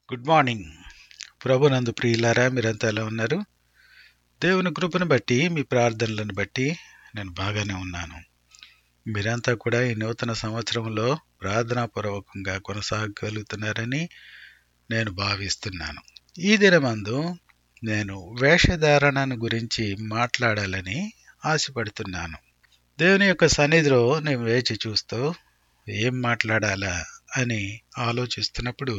good morning ప్రభునందు ప్రియులారా మీరంతా ఎలా ఉన్నారు దేవుని కృపను బట్టి మీ ప్రార్థనలను బట్టి నేను బాగానే ఉన్నాను మీరంతా కూడా ఈ నూతన సంవత్సరంలో ప్రార్థనాపూర్వకంగా కొనసాగలుగుతున్నారని నేను భావిస్తున్నాను ఈ దినమందు నేను వేషధారణను గురించి మాట్లాడాలని ఆశపడుతున్నాను దేవుని యొక్క సన్నిధిలో నేను వేచి చూస్తూ ఏం మాట్లాడాలా అని ఆలోచిస్తున్నప్పుడు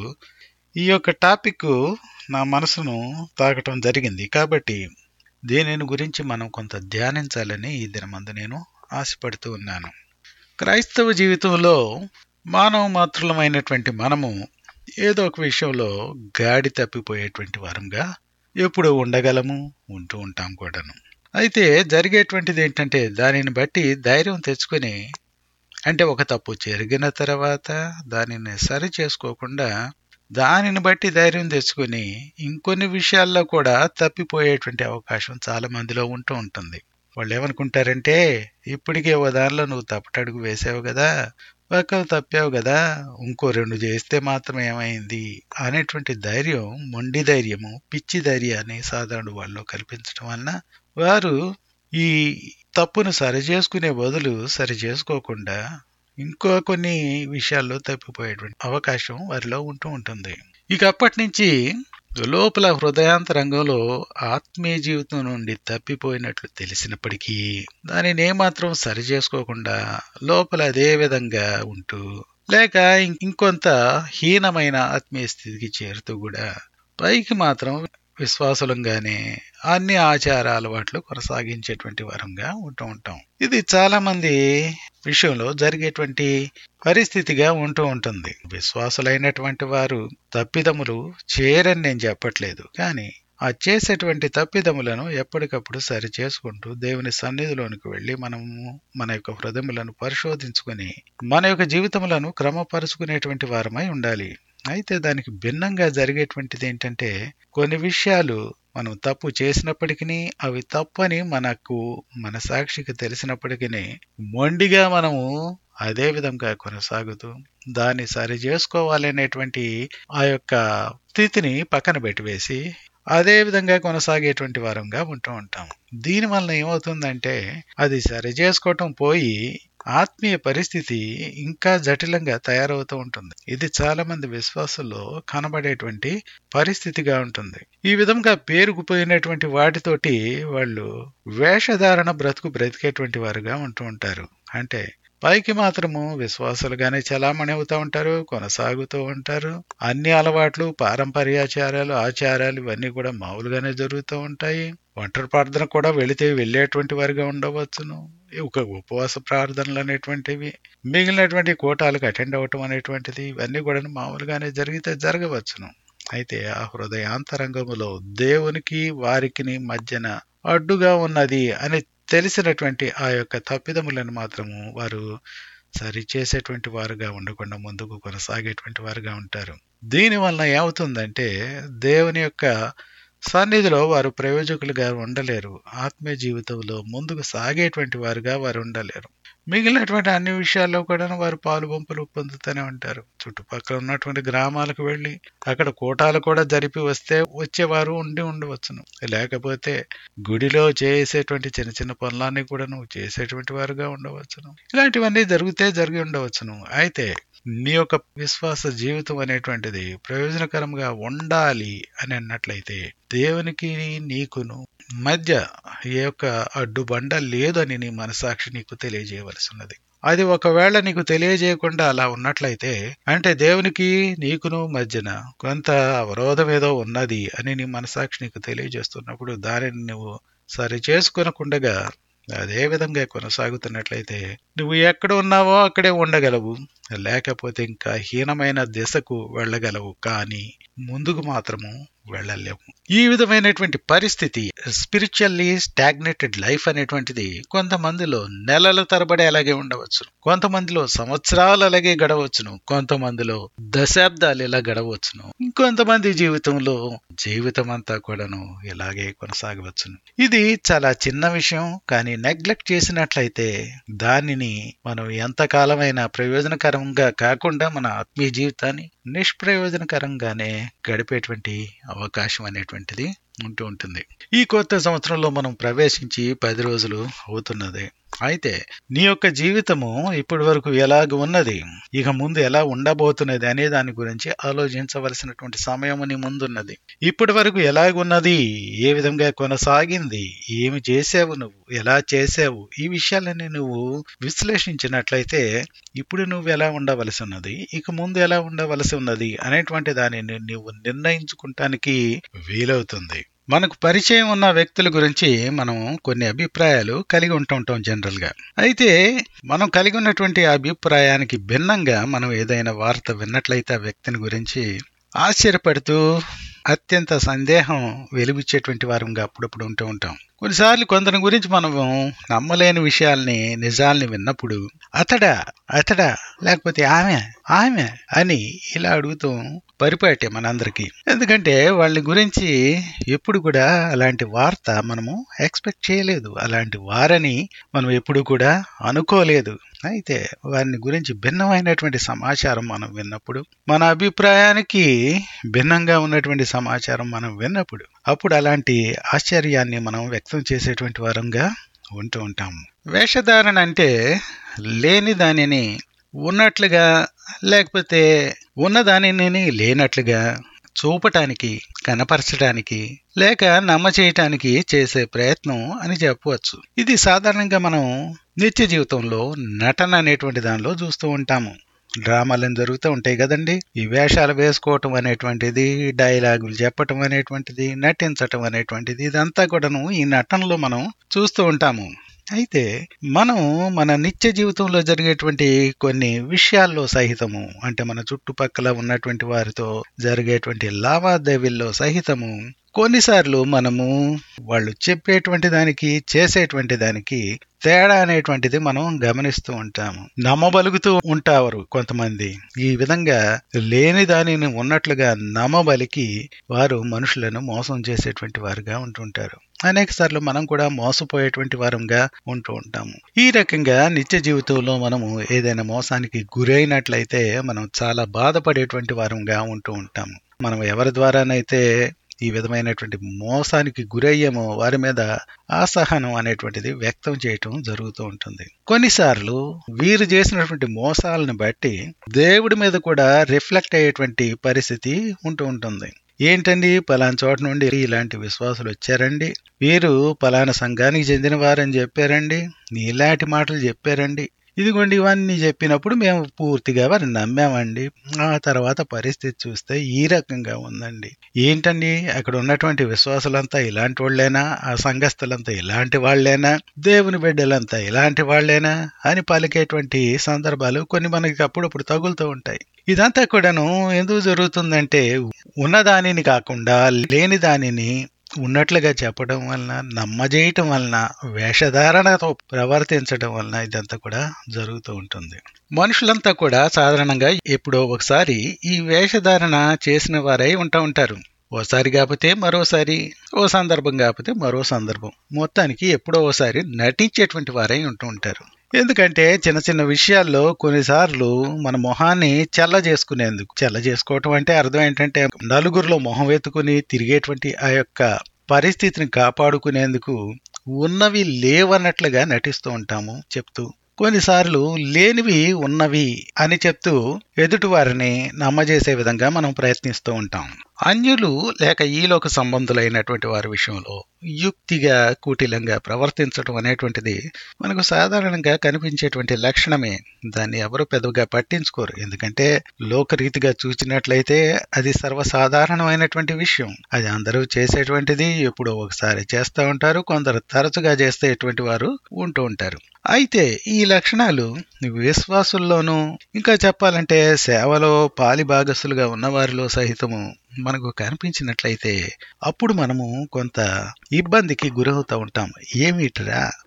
ఈ యొక్క టాపిక్ నా మనసును తాకటం జరిగింది కాబట్టి దీనిని గురించి మనం కొంత ధ్యానించాలని ఈ దినమందు నేను ఆశపడుతూ ఉన్నాను క్రైస్తవ జీవితంలో మానవ మాతృలమైనటువంటి మనము ఏదో ఒక విషయంలో గాడి తప్పిపోయేటువంటి వారంగా ఎప్పుడు ఉండగలము ఉంటూ ఉంటాం కూడాను అయితే జరిగేటువంటిది ఏంటంటే దానిని బట్టి ధైర్యం తెచ్చుకొని అంటే ఒక తప్పు జరిగిన తర్వాత దానిని సరి చేసుకోకుండా దానిని బట్టి ధైర్యం తెచ్చుకొని ఇంకొన్ని విషయాల్లో కూడా తప్పిపోయేటువంటి అవకాశం చాలా మందిలో ఉంటూ ఉంటుంది వాళ్ళు ఏమనుకుంటారంటే ఇప్పటికే ఓ దానిలో నువ్వు తప్పటడుగు వేసావు కదా పక్కలు తప్పావు కదా ఇంకో రెండు చేస్తే మాత్రం ఏమైంది అనేటువంటి ధైర్యం మొండి ధైర్యము పిచ్చి ధైర్యాన్ని సాధారణ వాళ్ళు కల్పించడం వలన వారు ఈ తప్పును సరి చేసుకునే బదులు సరి చేసుకోకుండా ఇంకో కొన్ని విషయాల్లో తప్పిపోయేటువంటి అవకాశం వారిలో ఉంటూ ఉంటుంది ఇక అప్పటి నుంచి లోపల హృదయాంతరంగంలో ఆత్మీయ జీవితం నుండి తప్పిపోయినట్లు తెలిసినప్పటికీ దానిని ఏమాత్రం సరి చేసుకోకుండా లోపల అదే విధంగా ఉంటూ లేక ఇంకొంత హీనమైన ఆత్మీయ స్థితికి చేరుతూ కూడా పైకి మాత్రం విశ్వాసులంగానే అన్ని ఆచార అలవాట్లు కొనసాగించేటువంటి వారంగా ఉంటూ ఉంటాం ఇది చాలా మంది విషయంలో జరిగేటువంటి పరిస్థితిగా ఉంటూ ఉంటుంది విశ్వాసులైనటువంటి వారు తప్పిదములు చేయరని నేను చెప్పట్లేదు కానీ ఆ చేసేటువంటి తప్పిదములను ఎప్పటికప్పుడు సరి చేసుకుంటూ దేవుని సన్నిధిలోనికి వెళ్ళి మనము మన యొక్క హృదయములను పరిశోధించుకొని మన యొక్క జీవితములను క్రమపరుచుకునేటువంటి వారమై ఉండాలి అయితే దానికి భిన్నంగా జరిగేటువంటిది ఏంటంటే కొన్ని విషయాలు మనం తప్పు చేసినప్పటికీ అవి తప్పని మనకు మన సాక్షికి తెలిసినప్పటికీ మొండిగా మనము అదే విధంగా కొనసాగుతూ దాన్ని సరి చేసుకోవాలనేటువంటి ఆ యొక్క స్థితిని పక్కన పెట్టివేసి అదే విధంగా కొనసాగేటువంటి వారంగా ఉంటూ ఉంటాం దీని వలన ఏమవుతుందంటే అది సరి చేసుకోవటం పోయి ఆత్మీయ పరిస్థితి ఇంకా జటిలంగా తయారవుతూ ఉంటుంది ఇది చాలా మంది విశ్వాసుల్లో కనబడేటువంటి పరిస్థితిగా ఉంటుంది ఈ విధంగా పేరుకుపోయినటువంటి వాటితోటి వాళ్ళు వేషధారణ బ్రతుకు బ్రతికేటువంటి వారుగా ఉంటూ ఉంటారు అంటే పైకి మాత్రము విశ్వాసులుగానే చలామణి అవుతూ ఉంటారు కొనసాగుతూ ఉంటారు అన్ని అలవాట్లు పారంపర్యాచారాలు ఆచారాలు ఇవన్నీ కూడా మామూలుగానే జరుగుతూ ఉంటాయి ఒంటరి ప్రార్థన కూడా వెళితే వెళ్ళేటువంటి వారిగా ఉండవచ్చును ఒక ఉపవాస ప్రార్థనలు అనేటువంటివి మిగిలినటువంటి కూటాలకు అటెండ్ అవ్వటం అనేటువంటిది ఇవన్నీ కూడా మామూలుగానే జరిగితే జరగవచ్చును అయితే ఆ హృదయాంతరంగములో దేవునికి వారికి మధ్యన అడ్డుగా ఉన్నది అని తెలిసినటువంటి ఆ యొక్క తప్పిదములను మాత్రము వారు సరి చేసేటువంటి వారుగా ఉండకుండా ముందుకు కొనసాగేటువంటి వారుగా ఉంటారు దీని వలన ఏమవుతుందంటే దేవుని యొక్క సన్నిధిలో వారు ప్రయోజకులుగా ఉండలేరు ఆత్మీయ జీవితంలో ముందుకు సాగేటువంటి వారుగా వారు ఉండలేరు మిగిలినటువంటి అన్ని విషయాల్లో కూడా వారు పాలు పంపులు పొందుతూనే ఉంటారు చుట్టుపక్కల ఉన్నటువంటి గ్రామాలకు వెళ్ళి అక్కడ కూటాలు కూడా జరిపి వస్తే వచ్చేవారు ఉండి ఉండవచ్చును లేకపోతే గుడిలో చేసేటువంటి చిన్న చిన్న పనులన్నీ కూడా నువ్వు చేసేటువంటి వారుగా ఉండవచ్చును ఇలాంటివన్నీ జరిగితే జరిగి ఉండవచ్చును అయితే నీ యొక్క విశ్వాస జీవితం అనేటువంటిది ప్రయోజనకరంగా ఉండాలి అని అన్నట్లయితే దేవునికి నీకును మధ్య ఏ యొక్క అడ్డుబండ లేదని నీ మనసాక్షి నీకు తెలియజేయవలసి ఉన్నది అది ఒకవేళ నీకు తెలియజేయకుండా అలా ఉన్నట్లయితే అంటే దేవునికి నీకును మధ్యన కొంత అవరోధం ఏదో ఉన్నది అని నీ మనసాక్షి నీకు తెలియజేస్తున్నప్పుడు దానిని నువ్వు సరి చేసుకునకుండగా అదే విధంగా కొనసాగుతున్నట్లయితే నువ్వు ఎక్కడ ఉన్నావో అక్కడే ఉండగలవు లేకపోతే ఇంకా హీనమైన దిశకు వెళ్ళగలవు కానీ ముందుకు మాత్రము వెళ్ళలేము ఈ విధమైనటువంటి పరిస్థితి స్పిరిచువల్లీ స్టాగ్నేటెడ్ లైఫ్ అనేటువంటిది కొంతమందిలో నెలల తరబడి అలాగే ఉండవచ్చు కొంతమందిలో సంవత్సరాలు అలాగే గడవచ్చును కొంతమందిలో దశాబ్దాలు ఇలా గడవచ్చును ఇంకొంతమంది జీవితంలో జీవితం అంతా కూడాను ఇలాగే కొనసాగవచ్చును ఇది చాలా చిన్న విషయం కానీ నెగ్లెక్ట్ చేసినట్లయితే దానిని మనం ఎంతకాలమైనా ప్రయోజనకరంగా కాకుండా మన ఆత్మీయ జీవితాన్ని నిష్ప్రయోజనకరంగానే గడిపేటువంటి అవకాశం అనేటువంటిది ఉంటూ ఉంటుంది ఈ కొత్త సంవత్సరంలో మనం ప్రవేశించి పది రోజులు అవుతున్నది అయితే నీ యొక్క జీవితము ఇప్పటి వరకు ఎలాగ ఉన్నది ఇక ముందు ఎలా ఉండబోతున్నది అనే దాని గురించి ఆలోచించవలసినటువంటి సమయం నీ ముందున్నది ఇప్పటి వరకు ఎలాగున్నది ఏ విధంగా కొనసాగింది ఏమి చేసావు నువ్వు ఎలా చేసావు ఈ విషయాలన్నీ నువ్వు విశ్లేషించినట్లయితే ఇప్పుడు నువ్వు ఎలా ఉండవలసి ఉన్నది ఇక ముందు ఎలా ఉండవలసి ఉన్నది అనేటువంటి దానిని నువ్వు నిర్ణయించుకుంటానికి వీలవుతుంది మనకు పరిచయం ఉన్న వ్యక్తుల గురించి మనం కొన్ని అభిప్రాయాలు కలిగి ఉంటుంటాం జనరల్ గా అయితే మనం కలిగి ఉన్నటువంటి అభిప్రాయానికి భిన్నంగా మనం ఏదైనా వార్త విన్నట్లయితే ఆ వ్యక్తిని గురించి ఆశ్చర్యపడుతూ అత్యంత సందేహం వెలిబుచ్చేటువంటి వారంగా అప్పుడప్పుడు ఉంటూ ఉంటాం కొన్నిసార్లు కొందరి గురించి మనం నమ్మలేని విషయాల్ని నిజాల్ని విన్నప్పుడు అతడా అతడా లేకపోతే ఆమె ఆమె అని ఇలా అడుగుతూ పరిపాటే మనందరికీ ఎందుకంటే వాళ్ళ గురించి ఎప్పుడు కూడా అలాంటి వార్త మనము ఎక్స్పెక్ట్ చేయలేదు అలాంటి వారని మనం ఎప్పుడు కూడా అనుకోలేదు అయితే వారిని గురించి భిన్నమైనటువంటి సమాచారం మనం విన్నప్పుడు మన అభిప్రాయానికి భిన్నంగా ఉన్నటువంటి సమాచారం మనం విన్నప్పుడు అప్పుడు అలాంటి ఆశ్చర్యాన్ని మనం వ్యక్తం చేసేటువంటి వారంగా ఉంటూ ఉంటాము వేషధారణ అంటే లేని దానిని ఉన్నట్లుగా లేకపోతే ఉన్న దానిని లేనట్లుగా చూపటానికి కనపరచడానికి లేక నమ్మ చేయటానికి చేసే ప్రయత్నం అని చెప్పవచ్చు ఇది సాధారణంగా మనం నిత్య జీవితంలో నటన అనేటువంటి దానిలో చూస్తూ ఉంటాము డ్రామాలను జరుగుతూ ఉంటాయి కదండి ఈ వేషాలు వేసుకోవటం అనేటువంటిది డైలాగులు చెప్పటం అనేటువంటిది నటించటం అనేటువంటిది ఇదంతా కూడాను ఈ నటనలో మనం చూస్తూ ఉంటాము అయితే మనం మన నిత్య జీవితంలో జరిగేటువంటి కొన్ని విషయాల్లో సహితము అంటే మన చుట్టుపక్కల ఉన్నటువంటి వారితో జరిగేటువంటి లావాదేవీల్లో సహితము కొన్నిసార్లు మనము వాళ్ళు చెప్పేటువంటి దానికి చేసేటువంటి దానికి తేడా అనేటువంటిది మనం గమనిస్తూ ఉంటాము నమ్మబలుగుతూ ఉంటారు కొంతమంది ఈ విధంగా లేని దానిని ఉన్నట్లుగా నమ్మబలికి వారు మనుషులను మోసం చేసేటువంటి వారుగా ఉంటుంటారు అనేక సార్లు మనం కూడా మోసపోయేటువంటి వారంగా ఉంటూ ఉంటాము ఈ రకంగా నిత్య జీవితంలో మనము ఏదైనా మోసానికి గురైనట్లయితే మనం చాలా బాధపడేటువంటి వారంగా ఉంటూ ఉంటాము మనం ఎవరి ద్వారానైతే ఈ విధమైనటువంటి మోసానికి గురయ్యేమో వారి మీద అసహనం అనేటువంటిది వ్యక్తం చేయటం జరుగుతూ ఉంటుంది కొన్నిసార్లు వీరు చేసినటువంటి మోసాలను బట్టి దేవుడి మీద కూడా రిఫ్లెక్ట్ అయ్యేటువంటి పరిస్థితి ఉంటూ ఉంటుంది ఏంటండి పలానా చోట నుండి ఇలాంటి విశ్వాసులు వచ్చారండి వీరు పలానా సంఘానికి చెందిన వారని చెప్పారండి ఇలాంటి మాటలు చెప్పారండి ఇదిగోండి ఇవన్నీ చెప్పినప్పుడు మేము పూర్తిగా వారిని నమ్మామండి ఆ తర్వాత పరిస్థితి చూస్తే ఈ రకంగా ఉందండి ఏంటండి అక్కడ ఉన్నటువంటి విశ్వాసులంతా ఇలాంటి వాళ్ళేనా ఆ సంఘస్థులంతా ఇలాంటి వాళ్ళేనా దేవుని బిడ్డలంతా ఇలాంటి వాళ్ళేనా అని పలికేటువంటి సందర్భాలు కొన్ని మనకి అప్పుడప్పుడు తగులుతూ ఉంటాయి ఇదంతా కూడాను ఎందుకు జరుగుతుందంటే ఉన్నదానిని కాకుండా లేని దానిని ఉన్నట్లుగా చెప్పడం వలన నమ్మజేయటం వలన వేషధారణతో ప్రవర్తించడం వలన ఇదంతా కూడా జరుగుతూ ఉంటుంది మనుషులంతా కూడా సాధారణంగా ఎప్పుడో ఒకసారి ఈ వేషధారణ చేసిన వారై ఉంటా ఉంటారు ఓసారి కాకపోతే మరోసారి ఓ సందర్భం కాకపోతే మరో సందర్భం మొత్తానికి ఎప్పుడో ఓసారి నటించేటువంటి వారై ఉంటూ ఉంటారు ఎందుకంటే చిన్న చిన్న విషయాల్లో కొన్నిసార్లు మన మొహాన్ని చల్ల చేసుకునేందుకు చల్ల చేసుకోవటం అంటే అర్థం ఏంటంటే నలుగురిలో మొహం ఎత్తుకుని తిరిగేటువంటి ఆ యొక్క పరిస్థితిని కాపాడుకునేందుకు ఉన్నవి లేవన్నట్లుగా నటిస్తూ ఉంటాము చెప్తూ కొన్నిసార్లు లేనివి ఉన్నవి అని చెప్తూ ఎదుటి వారిని నమ్మజేసే విధంగా మనం ప్రయత్నిస్తూ ఉంటాం అన్యులు లేక ఈలోక సంబంధులైనటువంటి వారి విషయంలో యుక్తిగా కుటిలంగా ప్రవర్తించడం అనేటువంటిది మనకు సాధారణంగా కనిపించేటువంటి లక్షణమే దాన్ని ఎవరు పెద్దగా పట్టించుకోరు ఎందుకంటే లోకరీతిగా చూసినట్లయితే అది సర్వసాధారణమైనటువంటి విషయం అది అందరూ చేసేటువంటిది ఎప్పుడో ఒకసారి చేస్తూ ఉంటారు కొందరు తరచుగా చేసేటువంటి వారు ఉంటూ ఉంటారు అయితే ఈ లక్షణాలు విశ్వాసుల్లోనూ ఇంకా చెప్పాలంటే సేవలో పాలి భాగస్తులుగా ఉన్నవారిలో సహితము మనకు కనిపించినట్లయితే అప్పుడు మనము కొంత ఇబ్బందికి గురవుతూ ఉంటాం ఏమిట్రా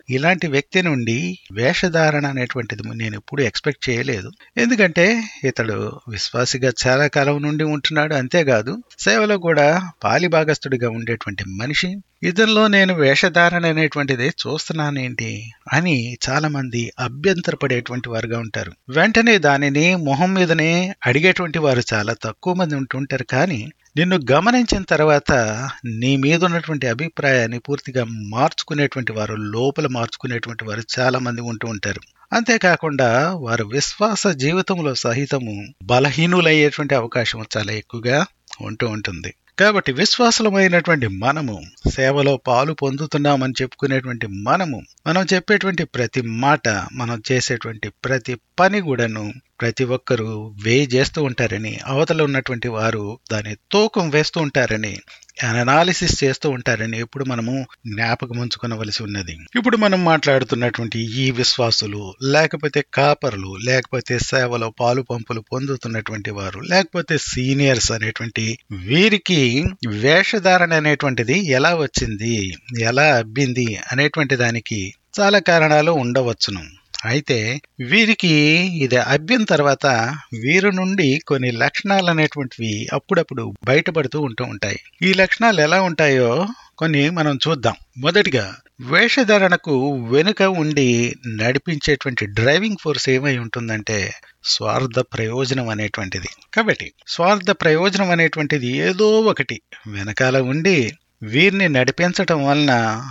ఇలాంటి వ్యక్తి నుండి వేషధారణ అనేటువంటిది నేను ఎప్పుడు ఎక్స్పెక్ట్ చేయలేదు ఎందుకంటే ఇతడు విశ్వాసిగా చాలా కాలం నుండి ఉంటున్నాడు అంతేకాదు సేవలో కూడా పాలిభాగస్తుడిగా ఉండేటువంటి మనిషి ఇతనిలో నేను వేషధారణ అనేటువంటిది చూస్తున్నానేంటి అని చాలా మంది అభ్యంతరపడేటువంటి వారుగా ఉంటారు వెంటనే దానిని మొహం మీదనే అడిగేటువంటి వారు చాలా తక్కువ మంది ఉంటుంటారు కానీ నిన్ను గమనించిన తర్వాత నీ మీద ఉన్నటువంటి అభిప్రాయాన్ని పూర్తిగా మార్చుకునేటువంటి వారు లోపల మార్చుకునేటువంటి వారు చాలా మంది ఉంటూ ఉంటారు అంతేకాకుండా వారు విశ్వాస జీవితంలో సహితము బలహీనులయ్యేటువంటి అవకాశం చాలా ఎక్కువగా ఉంటూ ఉంటుంది కాబట్టి విశ్వాసలమైనటువంటి మనము సేవలో పాలు పొందుతున్నామని చెప్పుకునేటువంటి మనము మనం చెప్పేటువంటి ప్రతి మాట మనం చేసేటువంటి ప్రతి పని కూడాను ప్రతి ఒక్కరూ వే చేస్తూ ఉంటారని అవతల ఉన్నటువంటి వారు దాని తూకం వేస్తూ ఉంటారని అనాలిసిస్ చేస్తూ ఉంటారని ఇప్పుడు మనము జ్ఞాపకం ఉంచుకోవలసి ఉన్నది ఇప్పుడు మనం మాట్లాడుతున్నటువంటి ఈ విశ్వాసులు లేకపోతే కాపర్లు లేకపోతే సేవలో పాలు పంపులు పొందుతున్నటువంటి వారు లేకపోతే సీనియర్స్ అనేటువంటి వీరికి వేషధారణ అనేటువంటిది ఎలా వచ్చింది ఎలా అబ్బింది అనేటువంటి దానికి చాలా కారణాలు ఉండవచ్చును అయితే వీరికి ఇది అభ్యం తర్వాత వీరి నుండి కొన్ని లక్షణాలు అనేటువంటివి అప్పుడప్పుడు బయటపడుతూ ఉంటూ ఉంటాయి ఈ లక్షణాలు ఎలా ఉంటాయో కొన్ని మనం చూద్దాం మొదటిగా వేషధారణకు వెనుక ఉండి నడిపించేటువంటి డ్రైవింగ్ ఫోర్స్ ఏమై ఉంటుందంటే స్వార్థ ప్రయోజనం అనేటువంటిది కాబట్టి స్వార్థ ప్రయోజనం అనేటువంటిది ఏదో ఒకటి వెనకాల ఉండి వీరిని నడిపించటం వలన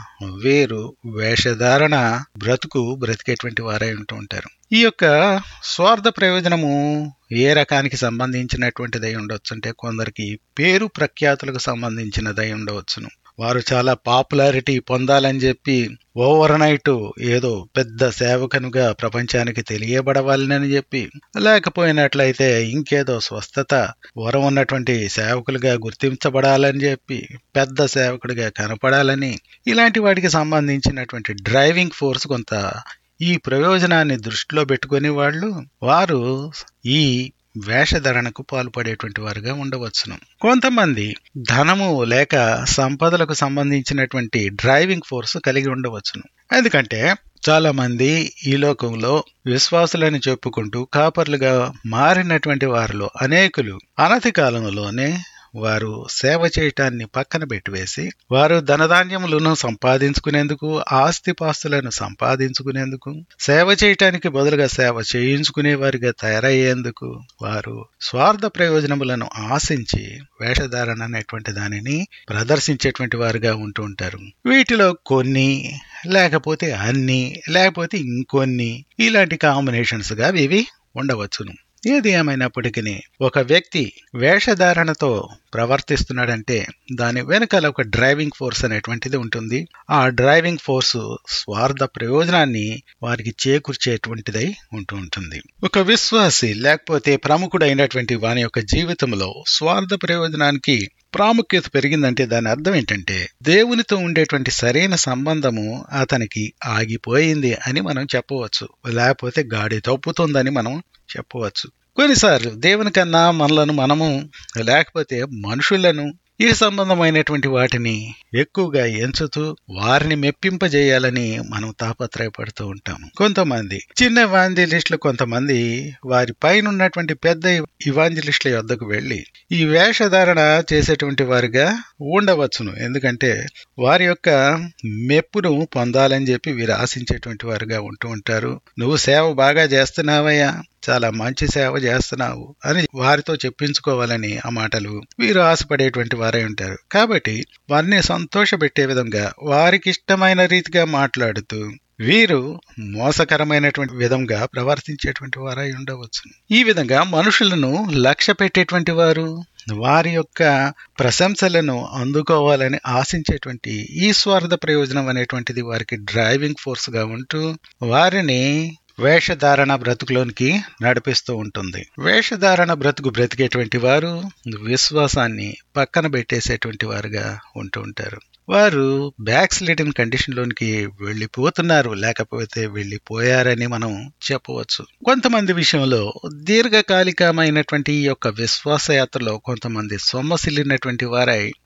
వీరు వేషధారణ బ్రతుకు బ్రతికేటువంటి వారై ఉంటూ ఉంటారు ఈ యొక్క స్వార్థ ప్రయోజనము ఏ రకానికి సంబంధించినటువంటిదై ఉండొచ్చు అంటే కొందరికి పేరు ప్రఖ్యాతులకు సంబంధించినదై ఉండవచ్చును వారు చాలా పాపులారిటీ పొందాలని చెప్పి ఓవర్ నైట్ ఏదో పెద్ద సేవకనుగా ప్రపంచానికి తెలియబడవాలని చెప్పి లేకపోయినట్లయితే ఇంకేదో స్వస్థత వరం ఉన్నటువంటి సేవకులుగా గుర్తించబడాలని చెప్పి పెద్ద సేవకుడిగా కనపడాలని ఇలాంటి వాటికి సంబంధించినటువంటి డ్రైవింగ్ ఫోర్స్ కొంత ఈ ప్రయోజనాన్ని దృష్టిలో పెట్టుకుని వాళ్ళు వారు ఈ వేషధరణకు పాల్పడేటువంటి వారుగా ఉండవచ్చును కొంతమంది ధనము లేక సంపదలకు సంబంధించినటువంటి డ్రైవింగ్ ఫోర్స్ కలిగి ఉండవచ్చును ఎందుకంటే చాలా మంది ఈ లోకంలో విశ్వాసులని చెప్పుకుంటూ కాపర్లుగా మారినటువంటి వారిలో అనేకులు అనతి కాలంలోనే వారు సేవ చేయటాన్ని పక్కన పెట్టివేసి వారు ధనధాన్యములను సంపాదించుకునేందుకు ఆస్తిపాస్తులను సంపాదించుకునేందుకు సేవ చేయటానికి బదులుగా సేవ చేయించుకునే వారిగా తయారయ్యేందుకు వారు స్వార్థ ప్రయోజనములను ఆశించి వేషధారణ అనేటువంటి దానిని ప్రదర్శించేటువంటి వారుగా ఉంటూ ఉంటారు వీటిలో కొన్ని లేకపోతే అన్ని లేకపోతే ఇంకొన్ని ఇలాంటి కాంబినేషన్స్ గా ఇవి ఉండవచ్చును ఏది ఏమైనప్పటికీ ఒక వ్యక్తి వేషధారణతో ప్రవర్తిస్తున్నాడంటే దాని వెనకాల ఒక డ్రైవింగ్ ఫోర్స్ అనేటువంటిది ఉంటుంది ఆ డ్రైవింగ్ ఫోర్స్ స్వార్థ ప్రయోజనాన్ని వారికి చేకూర్చేటువంటిదై ఉంటూ ఉంటుంది ఒక విశ్వాసి లేకపోతే ప్రముఖుడైనటువంటి వాని యొక్క జీవితంలో స్వార్థ ప్రయోజనానికి ప్రాముఖ్యత పెరిగిందంటే దాని అర్థం ఏంటంటే దేవునితో ఉండేటువంటి సరైన సంబంధము అతనికి ఆగిపోయింది అని మనం చెప్పవచ్చు లేకపోతే గాడి తప్పుతుందని మనం చెప్పవచ్చు కొన్నిసార్లు దేవుని కన్నా మనలను మనము లేకపోతే మనుషులను ఈ సంబంధమైనటువంటి వాటిని ఎక్కువగా ఎంచుతూ వారిని మెప్పింపజేయాలని మనం తాపత్రయపడుతూ ఉంటాము కొంతమంది చిన్న ఇవాంజలిస్టులు కొంతమంది వారి పైన ఉన్నటువంటి పెద్ద ఇవాంజలిస్టుల యొద్దకు వెళ్లి ఈ వేషధారణ చేసేటువంటి వారిగా ఉండవచ్చును ఎందుకంటే వారి యొక్క మెప్పును పొందాలని చెప్పి వీరు ఆశించేటువంటి వారుగా ఉంటూ ఉంటారు నువ్వు సేవ బాగా చేస్తున్నావయ్యా చాలా మంచి సేవ చేస్తున్నావు అని వారితో చెప్పించుకోవాలని ఆ మాటలు వీరు ఆశపడేటువంటి వారై ఉంటారు కాబట్టి వారిని సంతోషపెట్టే విధంగా వారికి ఇష్టమైన రీతిగా మాట్లాడుతూ వీరు మోసకరమైనటువంటి విధంగా ప్రవర్తించేటువంటి వారై ఉండవచ్చు ఈ విధంగా మనుషులను లక్ష్య పెట్టేటువంటి వారు వారి యొక్క ప్రశంసలను అందుకోవాలని ఆశించేటువంటి ఈ స్వార్థ ప్రయోజనం అనేటువంటిది వారికి డ్రైవింగ్ ఫోర్స్ గా ఉంటూ వారిని వేషధారణ బ్రతుకులోనికి నడిపిస్తూ ఉంటుంది వేషధారణ బ్రతుకు బ్రతికేటువంటి వారు విశ్వాసాన్ని పక్కన పెట్టేసేటువంటి వారుగా ఉంటూ ఉంటారు వారు బ్యాక్ స్లీడింగ్ కండిషన్ లోనికి వెళ్ళిపోతున్నారు లేకపోతే వెళ్ళిపోయారని మనం చెప్పవచ్చు కొంతమంది విషయంలో దీర్ఘకాలికమైనటువంటి ఈ యొక్క విశ్వాస యాత్రలో కొంతమంది సొమ్మసిల్లినటువంటి వారై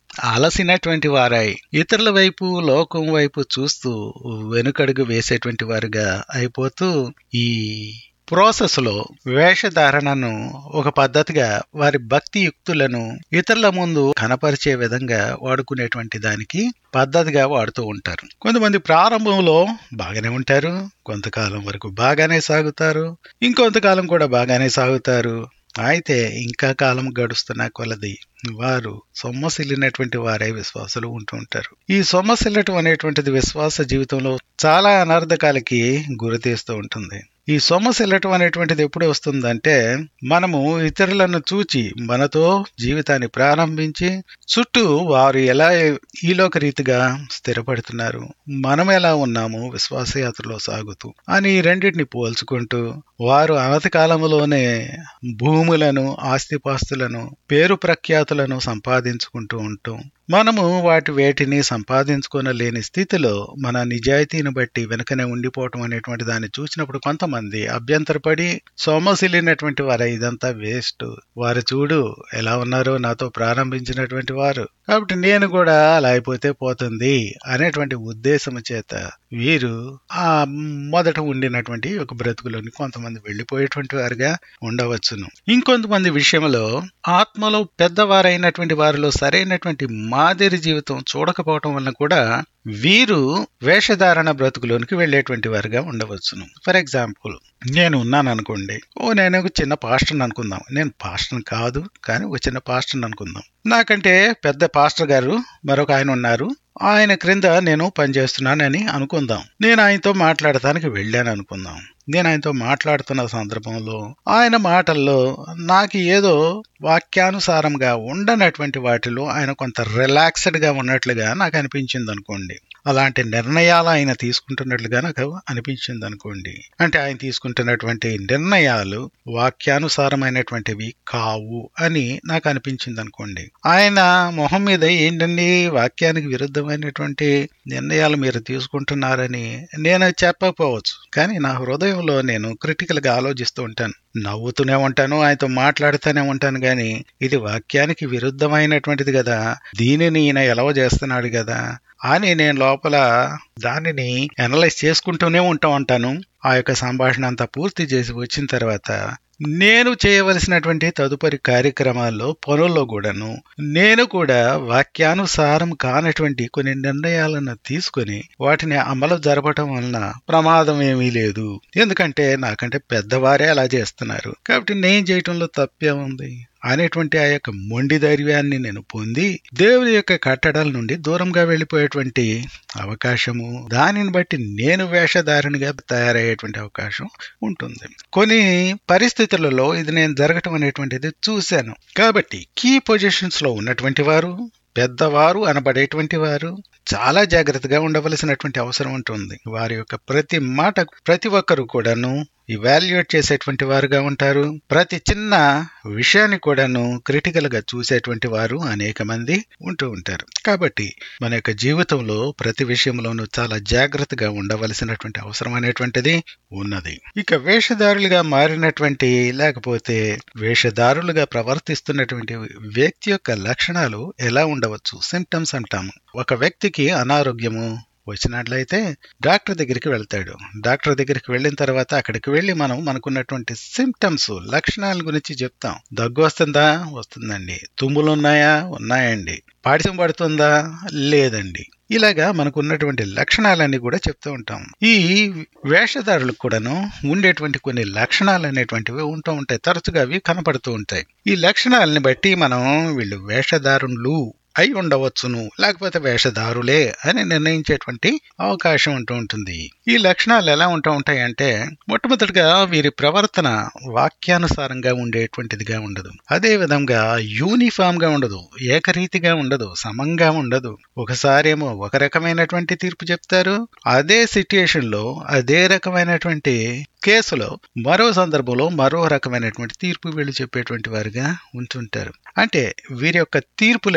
అలసినటువంటి వారై ఇతరుల వైపు లోకం వైపు చూస్తూ వెనుకడుగు వేసేటువంటి వారుగా అయిపోతూ ఈ ప్రాసెస్ లో వేషధారణను ఒక పద్ధతిగా వారి భక్తి యుక్తులను ఇతరుల ముందు కనపరిచే విధంగా వాడుకునేటువంటి దానికి పద్ధతిగా వాడుతూ ఉంటారు కొంతమంది ప్రారంభంలో బాగానే ఉంటారు కొంతకాలం వరకు బాగానే సాగుతారు ఇంకొంతకాలం కూడా బాగానే సాగుతారు అయితే ఇంకా కాలం గడుస్తున్న కొలది వారు సొమ్మసిల్లినటువంటి వారే విశ్వాసులు ఉంటూ ఉంటారు ఈ సొమ్మసిల్లటం అనేటువంటిది విశ్వాస జీవితంలో చాలా అనర్థకాలకి గురితీస్తూ ఉంటుంది ఈ సొమ్మసిల్లటం అనేటువంటిది ఎప్పుడు వస్తుందంటే మనము ఇతరులను చూచి మనతో జీవితాన్ని ప్రారంభించి చుట్టూ వారు ఎలా ఈలోక రీతిగా స్థిరపడుతున్నారు మనం ఎలా ఉన్నాము విశ్వాసయాత్రలో సాగుతూ అని ఈ రెండింటిని పోల్చుకుంటూ వారు అనతి కాలంలోనే భూములను ఆస్తిపాస్తులను పేరు ప్రఖ్యాతులను సంపాదించుకుంటూ ఉంటాం మనము వాటి వేటిని సంపాదించుకోనలేని స్థితిలో మన నిజాయితీని బట్టి వెనుకనే ఉండిపోవటం అనేటువంటి దాన్ని చూసినప్పుడు కొంతమంది అభ్యంతరపడి సోమశిల్లినటువంటి వారు ఇదంతా వేస్ట్ వారు చూడు ఎలా ఉన్నారో నాతో ప్రారంభించినటువంటి వారు కాబట్టి నేను కూడా అలా అయిపోతే పోతుంది అనేటువంటి ఉద్దేశం చేత వీరు ఆ మొదట ఉండినటువంటి ఒక బ్రతుకులోని కొంతమంది వెళ్ళిపోయేటువంటి వారుగా ఉండవచ్చును ఇంకొంతమంది విషయంలో ఆత్మలో పెద్దవారైనటువంటి వారిలో సరైనటువంటి మాదిరి జీవితం చూడకపోవటం వలన కూడా వీరు వేషధారణ బ్రతుకులోనికి వెళ్ళేటువంటి వారుగా ఉండవచ్చును ఫర్ ఎగ్జాంపుల్ నేను ఉన్నాను అనుకోండి ఓ నేను ఒక చిన్న పాస్టర్ అనుకుందాం నేను పాస్టర్ కాదు కానీ ఒక చిన్న పాస్టర్ అనుకుందాం నాకంటే పెద్ద పాస్టర్ గారు మరొక ఆయన ఉన్నారు ఆయన క్రింద నేను పనిచేస్తున్నానని అనుకుందాం నేను ఆయనతో మాట్లాడటానికి వెళ్ళాను అనుకుందాం నేను ఆయనతో మాట్లాడుతున్న సందర్భంలో ఆయన మాటల్లో నాకు ఏదో వాక్యానుసారంగా ఉండనటువంటి వాటిలో ఆయన కొంత రిలాక్స్డ్గా ఉన్నట్లుగా నాకు అనిపించింది అనుకోండి అలాంటి నిర్ణయాలు ఆయన తీసుకుంటున్నట్లుగా నాకు అనిపించింది అనుకోండి అంటే ఆయన తీసుకుంటున్నటువంటి నిర్ణయాలు వాక్యానుసారమైనటువంటివి కావు అని నాకు అనిపించింది అనుకోండి ఆయన మొహం మీద ఏంటండి వాక్యానికి విరుద్ధమైనటువంటి నిర్ణయాలు మీరు తీసుకుంటున్నారని నేను చెప్పకపోవచ్చు కానీ నా హృదయంలో నేను క్రిటికల్ గా ఆలోచిస్తూ ఉంటాను నవ్వుతూనే ఉంటాను ఆయనతో మాట్లాడుతూనే ఉంటాను గాని ఇది వాక్యానికి విరుద్ధమైనటువంటిది కదా దీనిని ఈయన ఎలవ చేస్తున్నాడు కదా అని నేను లోపల దానిని అనలైజ్ చేసుకుంటూనే ఉంటా ఉంటాను ఆ యొక్క సంభాషణ అంతా పూర్తి చేసి వచ్చిన తర్వాత నేను చేయవలసినటువంటి తదుపరి కార్యక్రమాల్లో పనుల్లో కూడాను నేను కూడా వాక్యానుసారం కానటువంటి కొన్ని నిర్ణయాలను తీసుకొని వాటిని అమలు జరపటం వలన ప్రమాదం ఏమీ లేదు ఎందుకంటే నాకంటే పెద్దవారే అలా చేస్తున్నారు కాబట్టి నేను చేయటంలో తప్పే ఉంది అనేటువంటి ఆ యొక్క మొండి ధైర్యాన్ని నేను పొంది దేవుని యొక్క కట్టడాల నుండి దూరంగా వెళ్ళిపోయేటువంటి అవకాశము దానిని బట్టి నేను వేషధారణగా తయారయ్యేటువంటి అవకాశం ఉంటుంది కొన్ని పరిస్థితులలో ఇది నేను జరగటం అనేటువంటిది చూశాను కాబట్టి కీ పొజిషన్స్ లో ఉన్నటువంటి వారు పెద్దవారు అనబడేటువంటి వారు చాలా జాగ్రత్తగా ఉండవలసినటువంటి అవసరం ఉంటుంది వారి యొక్క ప్రతి మాట ప్రతి ఒక్కరు కూడాను ఇవాల్యుయేట్ చేసేటువంటి వారుగా ఉంటారు ప్రతి చిన్న విషయాన్ని కూడాను క్రిటికల్ గా చూసేటువంటి వారు అనేక మంది ఉంటూ ఉంటారు కాబట్టి మన యొక్క జీవితంలో ప్రతి విషయంలోనూ చాలా జాగ్రత్తగా ఉండవలసినటువంటి అవసరం అనేటువంటిది ఉన్నది ఇక వేషధారులుగా మారినటువంటి లేకపోతే వేషధారులుగా ప్రవర్తిస్తున్నటువంటి వ్యక్తి యొక్క లక్షణాలు ఎలా ఉండవచ్చు సిమ్టమ్స్ అంటాము ఒక వ్యక్తికి అనారోగ్యము వచ్చినట్లయితే డాక్టర్ దగ్గరికి వెళ్తాడు డాక్టర్ దగ్గరికి వెళ్ళిన తర్వాత అక్కడికి వెళ్ళి మనం మనకున్నటువంటి సిమ్టమ్స్ లక్షణాల గురించి చెప్తాం దగ్గు వస్తుందా వస్తుందండి తుమ్ములు ఉన్నాయా ఉన్నాయండి పాడిసం పడుతుందా లేదండి ఇలాగా మనకు ఉన్నటువంటి లక్షణాలన్నీ కూడా చెప్తూ ఉంటాం ఈ వేషధారులకు కూడాను ఉండేటువంటి కొన్ని లక్షణాలు అనేటువంటివి ఉంటూ ఉంటాయి తరచుగా అవి కనపడుతూ ఉంటాయి ఈ లక్షణాలని బట్టి మనం వీళ్ళు వేషధారులు అయి ఉండవచ్చును లేకపోతే వేషధారులే అని నిర్ణయించేటువంటి అవకాశం ఉంటూ ఉంటుంది ఈ లక్షణాలు ఎలా ఉంటూ ఉంటాయి అంటే మొట్టమొదటిగా వీరి ప్రవర్తన వాక్యానుసారంగా ఉండేటువంటిదిగా ఉండదు అదే విధంగా యూనిఫామ్ గా ఉండదు ఏకరీతిగా ఉండదు సమంగా ఉండదు ఒకసారేమో ఒక రకమైనటువంటి తీర్పు చెప్తారు అదే సిట్యుయేషన్ లో అదే రకమైనటువంటి కేసులో మరో సందర్భంలో మరో రకమైనటువంటి తీర్పు వీళ్ళు చెప్పేటువంటి వారుగా ఉంటుంటారు అంటే వీరి యొక్క తీర్పులు అనేటువంటి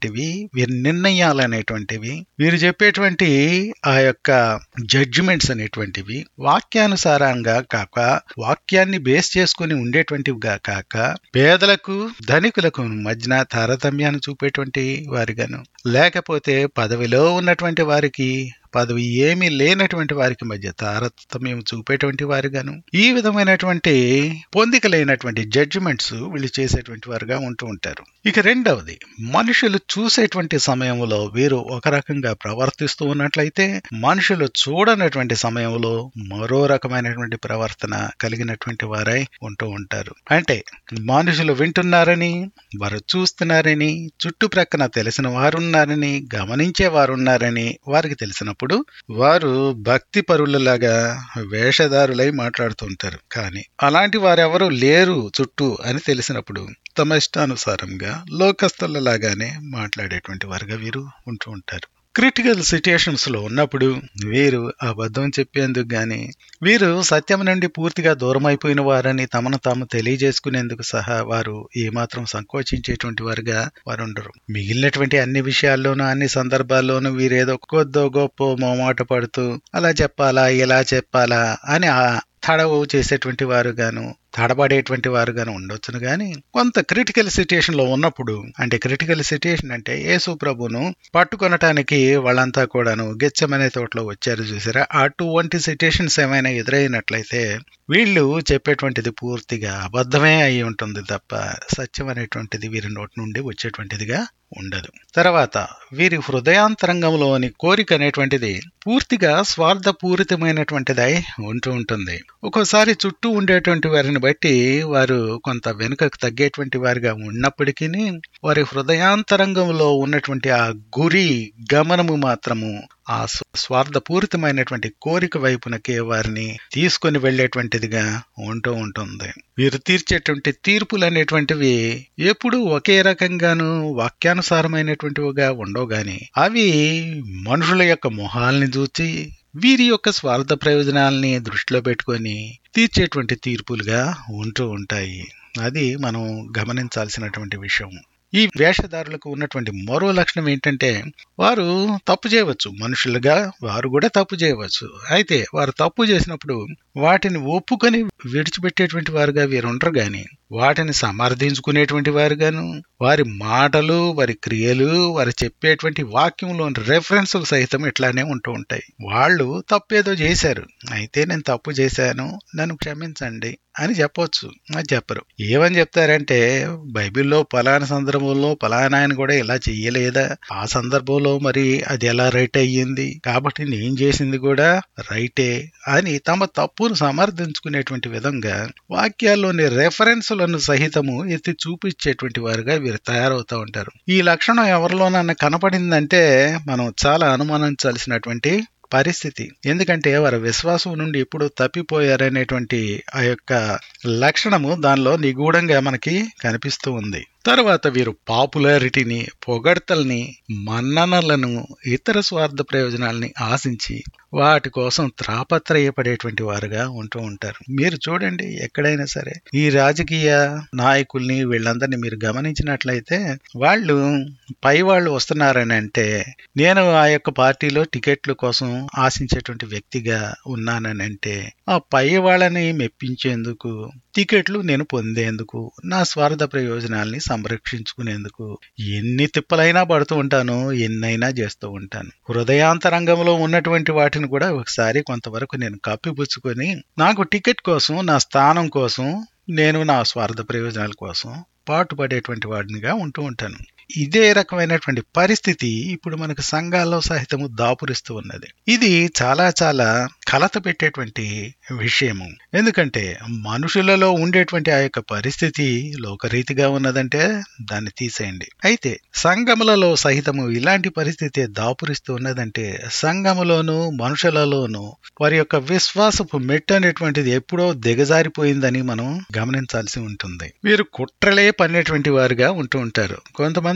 అనేటువంటివి వీరి నిర్ణయాలు అనేటువంటివి వీరు చెప్పేటువంటి ఆ యొక్క జడ్జిమెంట్స్ అనేటువంటివి వాక్యానుసారంగా కాక వాక్యాన్ని బేస్ చేసుకుని ఉండేటువంటివిగా కాక పేదలకు ధనికులకు మధ్యన తారతమ్యాన్ని చూపేటువంటి వారిగాను లేకపోతే పదవిలో ఉన్నటువంటి వారికి పదవి ఏమీ లేనటువంటి వారికి మధ్య తారతమ్యం చూపేటువంటి వారుగాను ఈ విధమైనటువంటి పొందికలైనటువంటి జడ్జిమెంట్స్ వీళ్ళు చేసేటువంటి వారుగా ఉంటూ ఉంటారు ఇక రెండవది మనుషులు చూసేటువంటి సమయంలో వీరు ఒక రకంగా ప్రవర్తిస్తూ ఉన్నట్లయితే మనుషులు చూడనటువంటి సమయంలో మరో రకమైనటువంటి ప్రవర్తన కలిగినటువంటి వారై ఉంటూ ఉంటారు అంటే మనుషులు వింటున్నారని వారు చూస్తున్నారని చుట్టుప్రక్కన తెలిసిన వారున్నారని గమనించే వారున్నారని వారికి తెలిసినప్పుడు వారు భక్తి పరులలాగా వేషధారులై మాట్లాడుతుంటారు కానీ అలాంటి వారెవరూ లేరు చుట్టూ అని తెలిసినప్పుడు తమ ఇష్టానుసారంగా లోకస్తులలాగానే మాట్లాడేటువంటి వారుగా వీరు ఉంటూ ఉంటారు క్రిటికల్ సిచ్యుయేషన్స్ లో ఉన్నప్పుడు వీరు అబద్ధం చెప్పేందుకు గాని వీరు సత్యం నుండి పూర్తిగా దూరం అయిపోయిన వారని తమను తాము తెలియజేసుకునేందుకు సహా వారు ఏమాత్రం సంకోచించేటువంటి వారుగా వారు ఉండరు మిగిలినటువంటి అన్ని విషయాల్లోనూ అన్ని సందర్భాల్లోనూ వీరేదో కొద్దో గొప్ప మొమాట పడుతూ అలా చెప్పాలా ఇలా చెప్పాలా అని ఆ తడవు చేసేటువంటి వారుగాను తడబడేటువంటి వారుగాను ఉండొచ్చును గాని కొంత క్రిటికల్ సిచ్యుయేషన్ లో ఉన్నప్పుడు అంటే క్రిటికల్ సిచ్యుయేషన్ అంటే యేసు ప్రభును పట్టుకొనటానికి వాళ్ళంతా కూడాను గెచ్చమనే తోటలో వచ్చారు చూసారా అటువంటి సిచ్యుయేషన్స్ ఏమైనా ఎదురైనట్లయితే వీళ్ళు చెప్పేటువంటిది పూర్తిగా అబద్ధమే అయి ఉంటుంది తప్ప సత్యం అనేటువంటిది వీరి నోటి నుండి వచ్చేటువంటిదిగా ఉండదు తర్వాత వీరి హృదయాంతరంగంలోని కోరిక అనేటువంటిది పూర్తిగా స్వార్థపూరితమైనటువంటిదై ఉంటూ ఉంటుంది ఒక్కోసారి చుట్టూ ఉండేటువంటి వారిని బట్టి వారు కొంత వెనుకకు తగ్గేటువంటి వారిగా ఉన్నప్పటికీ వారి హృదయాంతరంగంలో ఉన్నటువంటి ఆ గురి గమనము మాత్రము ఆ స్వార్థపూరితమైనటువంటి కోరిక వైపునకే వారిని తీసుకొని వెళ్లేటువంటిదిగా ఉంటూ ఉంటుంది వీరు తీర్చేటువంటి తీర్పులు అనేటువంటివి ఎప్పుడూ ఒకే రకంగాను వాక్యానుసారమైనటువంటివిగా ఉండవు గాని అవి మనుషుల యొక్క మొహాల్ని చూచి వీరి యొక్క స్వార్థ ప్రయోజనాల్ని దృష్టిలో పెట్టుకొని తీర్చేటువంటి తీర్పులుగా ఉంటూ ఉంటాయి అది మనం గమనించాల్సినటువంటి విషయం ఈ వేషధారులకు ఉన్నటువంటి మరో లక్షణం ఏంటంటే వారు తప్పు చేయవచ్చు మనుషులుగా వారు కూడా తప్పు చేయవచ్చు అయితే వారు తప్పు చేసినప్పుడు వాటిని ఒప్పుకొని విడిచిపెట్టేటువంటి వారుగా వీరు ఉండరు గాని వాటిని సమర్థించుకునేటువంటి వారుగాను వారి మాటలు వారి క్రియలు వారు చెప్పేటువంటి వాక్యంలోని రెఫరెన్సులు సహితం ఇట్లానే ఉంటూ ఉంటాయి వాళ్ళు తప్పేదో చేశారు అయితే నేను తప్పు చేశాను నన్ను క్షమించండి అని చెప్పొచ్చు అది చెప్పరు ఏమని చెప్తారంటే బైబిల్లో పలానా సందర్భంలో పలానా ఆయన కూడా ఇలా చెయ్యలేదా ఆ సందర్భంలో మరి అది ఎలా రైట్ అయ్యింది కాబట్టి నేను చేసింది కూడా రైటే అని తమ తప్పును సమర్థించుకునేటువంటి విధంగా వాక్యాల్లోని రెఫరెన్సులను సహితము ఎత్తి చూపించేటువంటి వారుగా వీరు తయారవుతూ ఉంటారు ఈ లక్షణం ఎవరిలోనన్నా కనపడిందంటే మనం చాలా అనుమానించాల్సినటువంటి పరిస్థితి ఎందుకంటే వారి విశ్వాసం నుండి ఎప్పుడు తప్పిపోయారనేటువంటి ఆ యొక్క లక్షణము దానిలో నిగూఢంగా మనకి కనిపిస్తూ ఉంది తర్వాత వీరు పాపులారిటీని పొగడ్తల్ని మన్ననలను ఇతర స్వార్థ ప్రయోజనాల్ని ఆశించి వాటి కోసం త్రాపత్రయపడేటువంటి వారుగా ఉంటూ ఉంటారు మీరు చూడండి ఎక్కడైనా సరే ఈ రాజకీయ నాయకుల్ని వీళ్ళందరినీ మీరు గమనించినట్లయితే వాళ్ళు పై వాళ్ళు వస్తున్నారని అంటే నేను ఆ యొక్క పార్టీలో టికెట్ల కోసం ఆశించేటువంటి వ్యక్తిగా ఉన్నానని అంటే ఆ పై వాళ్ళని మెప్పించేందుకు టికెట్లు నేను పొందేందుకు నా స్వార్థ ప్రయోజనాల్ని సంరక్షించుకునేందుకు ఎన్ని తిప్పలైనా పడుతూ ఉంటాను ఎన్నైనా చేస్తూ ఉంటాను హృదయాంతరంగంలో ఉన్నటువంటి వాటిని కూడా ఒకసారి కొంతవరకు నేను కప్పిపుచ్చుకొని నాకు టికెట్ కోసం నా స్థానం కోసం నేను నా స్వార్థ ప్రయోజనాల కోసం పాటుపడేటువంటి వాడినిగా ఉంటూ ఉంటాను ఇదే రకమైనటువంటి పరిస్థితి ఇప్పుడు మనకు సంఘాల్లో సహితము దాపురిస్తూ ఉన్నది ఇది చాలా చాలా కలత పెట్టేటువంటి విషయము ఎందుకంటే మనుషులలో ఉండేటువంటి ఆ యొక్క పరిస్థితి లోకరీతిగా ఉన్నదంటే దాన్ని తీసేయండి అయితే సంఘములలో సహితము ఇలాంటి పరిస్థితి దాపురిస్తూ ఉన్నదంటే సంఘములోను మనుషులలోను వారి యొక్క విశ్వాసపు మెట్టు అనేటువంటిది ఎప్పుడో దిగజారిపోయిందని మనం గమనించాల్సి ఉంటుంది వీరు కుట్రలే పనేటువంటి వారుగా ఉంటూ ఉంటారు కొంతమంది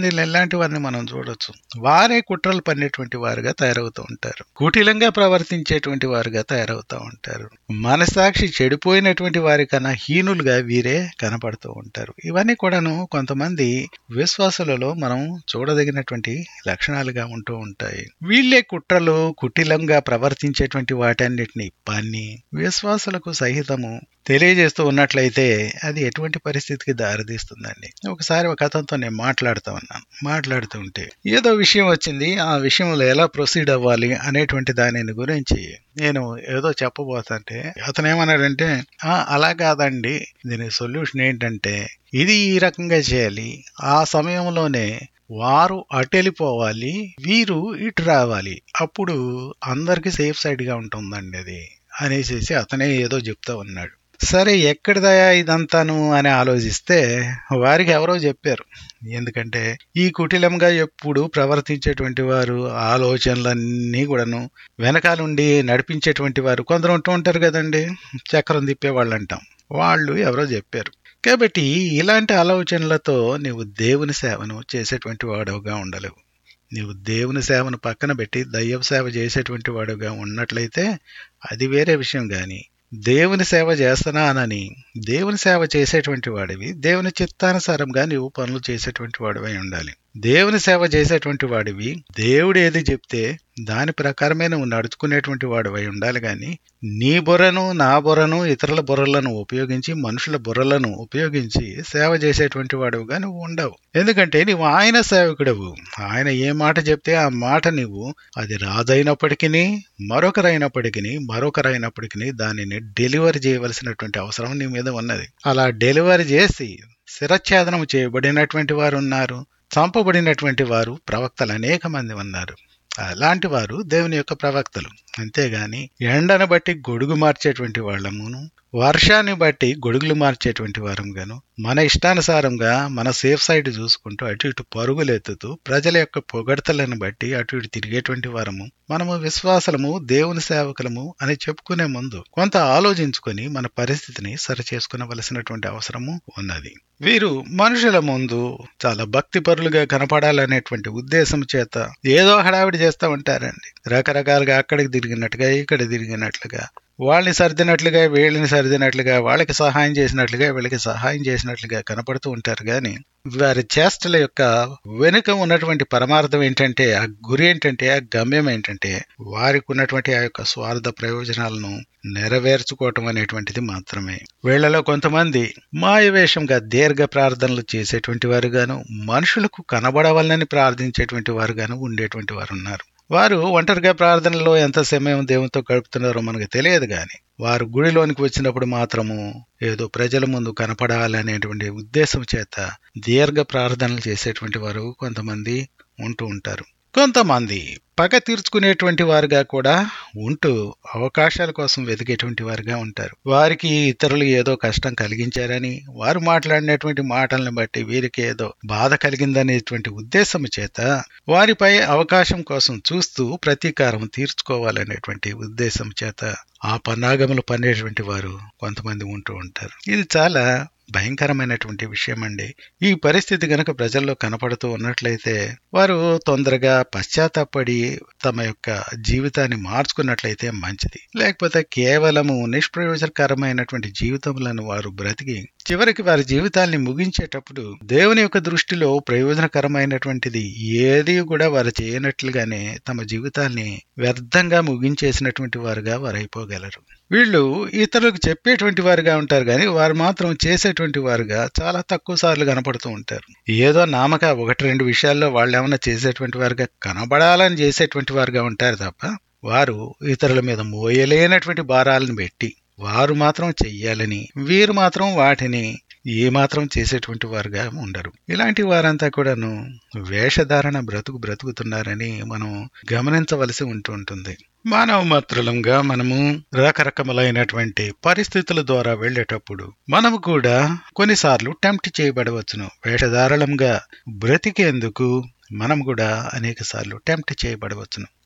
మందిని ఎలాంటి వారిని మనం చూడొచ్చు వారే కుట్రలు పన్నేటువంటి వారుగా తయారవుతూ ఉంటారు కుటిలంగా ప్రవర్తించేటువంటి వారుగా తయారవుతూ ఉంటారు మనసాక్షి చెడిపోయినటువంటి వారి కన్నా హీనులుగా వీరే కనపడుతూ ఉంటారు ఇవన్నీ కూడాను కొంతమంది విశ్వాసులలో మనం చూడదగినటువంటి లక్షణాలుగా ఉంటూ ఉంటాయి వీళ్ళే కుట్రలు కుటిలంగా ప్రవర్తించేటువంటి వాటన్నిటిని పన్ని విశ్వాసులకు సహితము తెలియజేస్తూ ఉన్నట్లయితే అది ఎటువంటి పరిస్థితికి దారితీస్తుందండి ఒకసారి ఒక అతనితో నేను మాట్లాడుతూ ఉన్నాను మాట్లాడుతూ ఉంటే ఏదో విషయం వచ్చింది ఆ విషయంలో ఎలా ప్రొసీడ్ అవ్వాలి అనేటువంటి దానిని గురించి నేను ఏదో చెప్పబోతుంటే అతను ఏమన్నాడంటే "ఆ, అలా కాదండి దీని సొల్యూషన్ ఏంటంటే ఇది ఈ రకంగా చేయాలి ఆ సమయంలోనే వారు అటు వెళ్ళిపోవాలి వీరు ఇటు రావాలి అప్పుడు అందరికి సేఫ్ సైడ్ గా ఉంటుందండి అది అనేసి అతనే ఏదో చెప్తా ఉన్నాడు సరే ఎక్కడిదయా ఇదంతాను అని ఆలోచిస్తే వారికి ఎవరో చెప్పారు ఎందుకంటే ఈ కుటిలంగా ఎప్పుడు ప్రవర్తించేటువంటి వారు ఆలోచనలన్నీ కూడాను వెనకాలండి నడిపించేటువంటి వారు కొందరు ఉంటూ ఉంటారు కదండి చక్రం తిప్పేవాళ్ళు అంటాం వాళ్ళు ఎవరో చెప్పారు కాబట్టి ఇలాంటి ఆలోచనలతో నీవు దేవుని సేవను చేసేటువంటి వాడవుగా ఉండలేవు నీవు దేవుని సేవను పక్కన పెట్టి దయ్యవ సేవ చేసేటువంటి వాడుగా ఉన్నట్లయితే అది వేరే విషయం కానీ దేవుని సేవ చేస్తున్నానని దేవుని సేవ చేసేటువంటి వాడివి దేవుని చిత్తానుసారంగా నీవు పనులు చేసేటువంటి వాడివై ఉండాలి దేవుని సేవ చేసేటువంటి వాడివి దేవుడు ఏది చెప్తే దాని ప్రకారమే నువ్వు నడుచుకునేటువంటి వాడివై ఉండాలి కానీ నీ బుర్రను నా బుర్రను ఇతరుల బుర్రలను ఉపయోగించి మనుషుల బుర్రలను ఉపయోగించి సేవ చేసేటువంటి వాడుగా నువ్వు ఉండవు ఎందుకంటే నువ్వు ఆయన సేవకుడవు ఆయన ఏ మాట చెప్తే ఆ మాట నువ్వు అది రాజైనప్పటికీ మరొకరైనప్పటికీ మరొకరైనప్పటికీ దానిని డెలివరీ చేయవలసినటువంటి అవసరం నీ మీద ఉన్నది అలా డెలివరీ చేసి శిరఛేదనం చేయబడినటువంటి వారు ఉన్నారు చంపబడినటువంటి వారు ప్రవక్తలు అనేక మంది ఉన్నారు అలాంటి వారు దేవుని యొక్క ప్రవక్తలు అంతేగాని ఎండను బట్టి గొడుగు మార్చేటువంటి వాళ్ళమును వర్షాన్ని బట్టి గొడుగులు మార్చేటువంటి వారంగాను మన ఇష్టానుసారంగా మన సేఫ్ సైడ్ చూసుకుంటూ అటు ఇటు పరుగులెత్తుతూ ప్రజల యొక్క పొగడతలను బట్టి అటు ఇటు తిరిగేటువంటి వారము మనము విశ్వాసలము దేవుని సేవకులము అని చెప్పుకునే ముందు కొంత ఆలోచించుకొని మన పరిస్థితిని సరిచేసుకునవలసినటువంటి అవసరము ఉన్నది వీరు మనుషుల ముందు చాలా భక్తి పరులుగా కనపడాలనేటువంటి ఉద్దేశం చేత ఏదో హడావిడి చేస్తూ ఉంటారండి రకరకాలుగా అక్కడికి తిరిగినట్టుగా ఇక్కడ తిరిగినట్లుగా వాళ్ళని సర్దినట్లుగా వీళ్ళని సర్దినట్లుగా వాళ్ళకి సహాయం చేసినట్లుగా వీళ్ళకి సహాయం చేసినట్లుగా కనపడుతూ ఉంటారు కానీ వారి చేష్టల యొక్క వెనుక ఉన్నటువంటి పరమార్థం ఏంటంటే ఆ గురి ఏంటంటే ఆ గమ్యం ఏంటంటే వారికి ఉన్నటువంటి ఆ యొక్క స్వార్థ ప్రయోజనాలను నెరవేర్చుకోవటం అనేటువంటిది మాత్రమే వీళ్లలో కొంతమంది మాయవేషంగా దీర్ఘ ప్రార్థనలు చేసేటువంటి వారుగాను మనుషులకు కనబడవాలని ప్రార్థించేటువంటి వారుగాను ఉండేటువంటి వారు ఉన్నారు వారు ఒంటరిగా ప్రార్థనలో ఎంత సమయం దేవునితో గడుపుతున్నారో మనకు తెలియదు కానీ వారు గుడిలోనికి వచ్చినప్పుడు మాత్రము ఏదో ప్రజల ముందు కనపడాలనేటువంటి ఉద్దేశం చేత దీర్ఘ ప్రార్థనలు చేసేటువంటి వారు కొంతమంది ఉంటూ ఉంటారు కొంతమంది పగ తీర్చుకునేటువంటి వారుగా కూడా ఉంటూ అవకాశాల కోసం వెతికేటువంటి వారుగా ఉంటారు వారికి ఇతరులు ఏదో కష్టం కలిగించారని వారు మాట్లాడినటువంటి మాటలను బట్టి వీరికి ఏదో బాధ కలిగిందనేటువంటి ఉద్దేశం చేత వారిపై అవకాశం కోసం చూస్తూ ప్రతీకారం తీర్చుకోవాలనేటువంటి ఉద్దేశం చేత ఆ పన్నాగములు పన్నేటువంటి వారు కొంతమంది ఉంటూ ఉంటారు ఇది చాలా భయంకరమైనటువంటి విషయం అండి ఈ పరిస్థితి గనక ప్రజల్లో కనపడుతూ ఉన్నట్లయితే వారు తొందరగా పశ్చాత్తాపడి తమ యొక్క జీవితాన్ని మార్చుకున్నట్లయితే మంచిది లేకపోతే కేవలము నిష్ప్రయోజనకరమైనటువంటి జీవితములను వారు బ్రతికి చివరికి వారి జీవితాల్ని ముగించేటప్పుడు దేవుని యొక్క దృష్టిలో ప్రయోజనకరమైనటువంటిది ఏది కూడా వారు చేయనట్లుగానే తమ జీవితాల్ని వ్యర్థంగా ముగించేసినటువంటి వారుగా వారు అయిపోగలరు వీళ్ళు ఇతరులకు చెప్పేటువంటి వారుగా ఉంటారు కానీ వారు మాత్రం చేసేటువంటి వారుగా చాలా తక్కువ సార్లు కనపడుతూ ఉంటారు ఏదో నామక ఒకటి రెండు విషయాల్లో వాళ్ళు ఏమైనా చేసేటువంటి వారుగా కనబడాలని చేసేటువంటి వారుగా ఉంటారు తప్ప వారు ఇతరుల మీద మోయలేనటువంటి భారాలను పెట్టి వారు మాత్రం చెయ్యాలని వీరు మాత్రం వాటిని ఏమాత్రం చేసేటువంటి వారుగా ఉండరు ఇలాంటి వారంతా కూడాను వేషధారణ బ్రతుకు బ్రతుకుతున్నారని మనం గమనించవలసి ఉంటూ ఉంటుంది మానవ మాత్రులంగా మనము రకరకములైనటువంటి పరిస్థితుల ద్వారా వెళ్ళేటప్పుడు మనము కూడా కొన్నిసార్లు టెంప్ట్ చేయబడవచ్చును వేషధారణంగా బ్రతికేందుకు మనం కూడా అనేక సార్లు టెంప్ట్ చేయబడవచ్చును